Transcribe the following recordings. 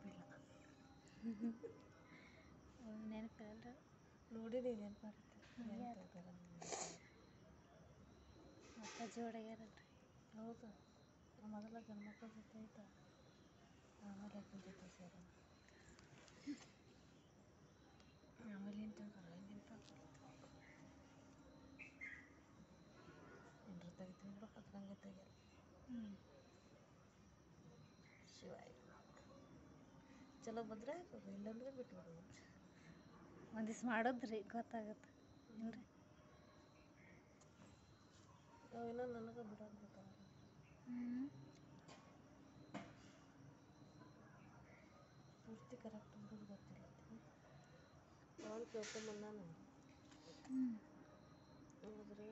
ನೆನಪಿಲ್ಲ ನೆನಪಿಲ್ಲ ನೋಡಿನಿ ನೆನಪು ಬರುತ್ತೆ ಹ್ಮ್. ಅಪ್ಪ ಜೋಡಾಗ್ಯಾರಲ್ರಿ ಹೌದು ಮೊದಲ ಗಂಡು ಮಕ್ಕಳ ಜೊತೆ ಆಯ್ತಾ ಆಮೇಲೆ ಅಕ್ಕನ ಜೊತೆ ಸೇರ ಆಮೇಲೆ ಏನು ತಿಳ್ತಾರೆ ನೆನಪು ಏನ್ರ ತೆಗಿತೀನಿ ಬಿಡು ಅದು ನಂಗೆ ತೆಗಿಯಲ್ಲ ಹ್ಞೂ ಶಿವಾಯ ಚಲೋ ಬಂದರೆ ಆಗ್ತದೆ ಇಲ್ಲಾಂದ್ರೆ ಬಿಟ್ಬಿಡೋದು ಒಂದಿವ್ಸ ಮಾಡೋದ್ರಿ ಗೊತ್ತಾಗತ್ತೆ ಇಲ್ರಿ ನಾವೇನೋ ನನಗೆ ಬಿಡೋದು ಗೊತ್ತಾಗಲ್ಲ ಹ್ಞೂ ಪೂರ್ತಿ ಕರೆಕ್ಟ್ ಬಿಡೋದು ಗೊತ್ತಿಲ್ಲ ಅವನು ಕೇಳ್ಕೊಂಬಂದ ನಾನು ಹ್ಞೂ ಹೋದ್ರೆ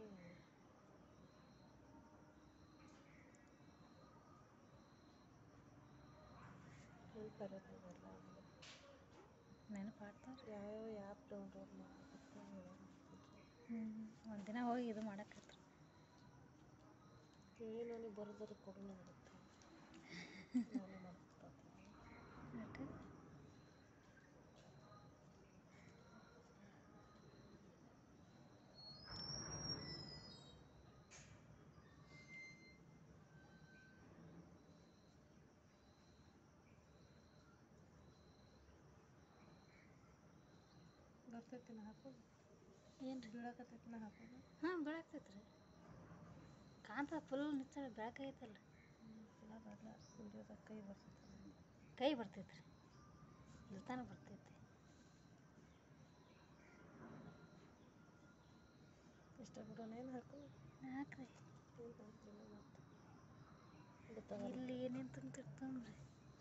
ನೆನಪಲ್ಲ ನೆನಪು ಆಡ್ತಾವ್ರಿ ಯಾವ್ಯಾವ ಆ್ಯಪ್ ಡೌನ್ಲೋಡ್ ಮಾಡಬೇಕು ಹ್ಞೂ ಒಂದಿನ ಹೋಗಿ ಇದು ಮಾಡಕತ್ರಿ ಕೇಳಿ ನನಗೆ ಬರೋದ್ರ ಕೊಡು ನನಗೆ ನಾನೇ ಮಾಡ್ತೀನಿ ಯಾಕೆ ಬರ್ತೈತಿ ನಾ ಹಾಕೋದು ಏನು ರೀ ಬೀಳಕತ್ತೈತಿ ನಾ ಹಾಕೋದು ಹಾಂ ಬೆಳಗ್ತೈತೆ ರೀ ಕಾಂತ ಫುಲ್ ನಿಚ್ಚಳ ಬೆಳಕೈತಲ್ಲ ಇಲ್ಲ ಬರಲ್ಲ ವಿಡಿಯೋದಾಗ ಕೈ ಬರ್ತೈತಿ ಕೈ ಬರ್ತೈತೆ ರೀ ಇಲ್ತಾನ ಬರ್ತೈತಿ ಇಷ್ಟ ಬಿಡೋಣ ಏನು ಹಾಕು ಹಾಕ್ರಿ ಏನು ಹಾಕ್ತೀನಿ ಮತ್ತೆ ಗೊತ್ತಾಗಲ್ಲ ಇಲ್ಲಿ ಏನೇನು ತುಂಬಿರ್ತಾವ್ರಿ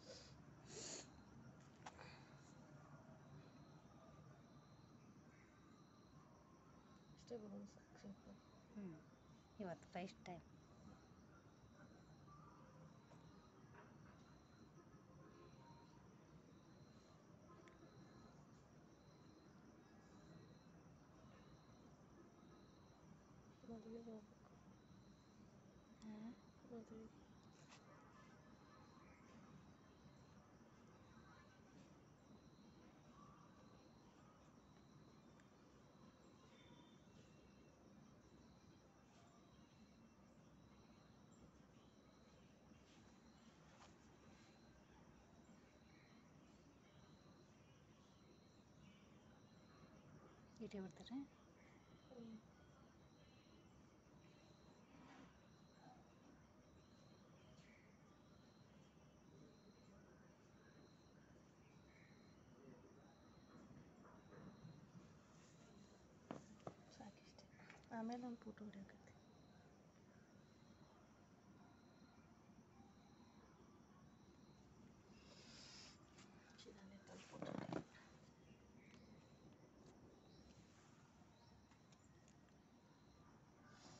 ಇಷ್ಟೇ ಬಿಡೋಣ ಸಾಕು ಸಿಂಪಲ್ ಹ್ಞೂ ಇವತ್ತು ಫಸ್ಟ್ ಟೈಮ್ ಮದುವೆಗೆ ಹೋಗ್ಬೇಕು ಹಾಂ ಮದುವೆಗೆ ಇಟೇ ಬರ್ತಾರೆ ಹ್ಞೂ ಸಾಕಿಷ್ಟೆ ಆಮೇಲೆ ಒಂದು ಫೋಟೋ ಹೊಡಿಯೋಕೆ